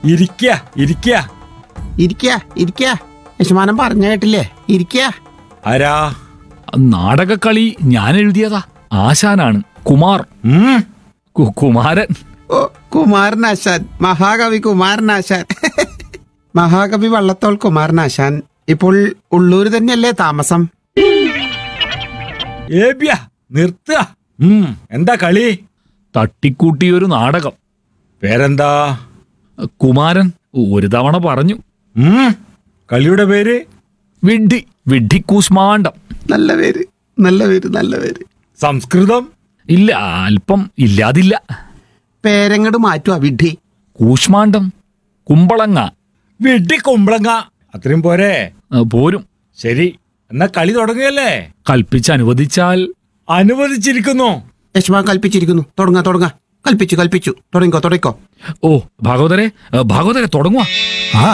ഇരിക്ക ഇരിക്ക ഇരിക്ക ഇരിക്ക യശമാനം പറഞ്ഞ കേട്ടില്ലേ ഇരിക്ക ആരാ നാടകക്കളി ഞാൻ എഴുതിയതാ ആശാനാണ് കുമാർ ഉം, കു- കുമാരൻ ഓ കുമാരനാശാൻ മഹാകവി കുമാരനാശാൻ മഹാകവി വള്ളത്തോൾ കുമാരനാശാൻ ഇപ്പോൾ ഉള്ളൂര് തന്നെയല്ലേ താമസം ഏബ്യ നിർത്തുക ഉം, എന്താ കളി തട്ടിക്കൂട്ടിയൊരു നാടകം പേരെന്താ കുമാരൻ ഒരു തവണ പറഞ്ഞു ഉം, കളിയുടെ പേര് വിഡ്ഢി വിഡ്ഢിക്കൂശ്മാണ്ടം നല്ല പേര് നല്ല പേര് നല്ല പേര് സംസ്കൃതം ഇല്ല അല്പം ഇല്ലാതില്ല പേരങ്ങട് മാറ്റുക വിഡ്ഢി കൂശ്മാണ്ടം കുമ്പളങ്ങ വെട്ടി കുമ്പളങ്ങ അത്രയും പോരെ ആ, പോരും ശരി എന്നാ കളി തുടങ്ങുകയല്ലേ കൽപ്പിച്ചനുവദിച്ചാൽ അനുവദിച്ചിരിക്കുന്നു യശമാൻ കൽപ്പിച്ചിരിക്കുന്നു തുടങ്ങാ തുടങ്ങാ കൽപ്പിച്ചു കൽപ്പിച്ചു തുടങ്ങിക്കോ തുടങ്ങിക്കോ ഓ ഭാഗവതരെ ആ, ഭാഗവതരെ തുടങ്ങുക ആ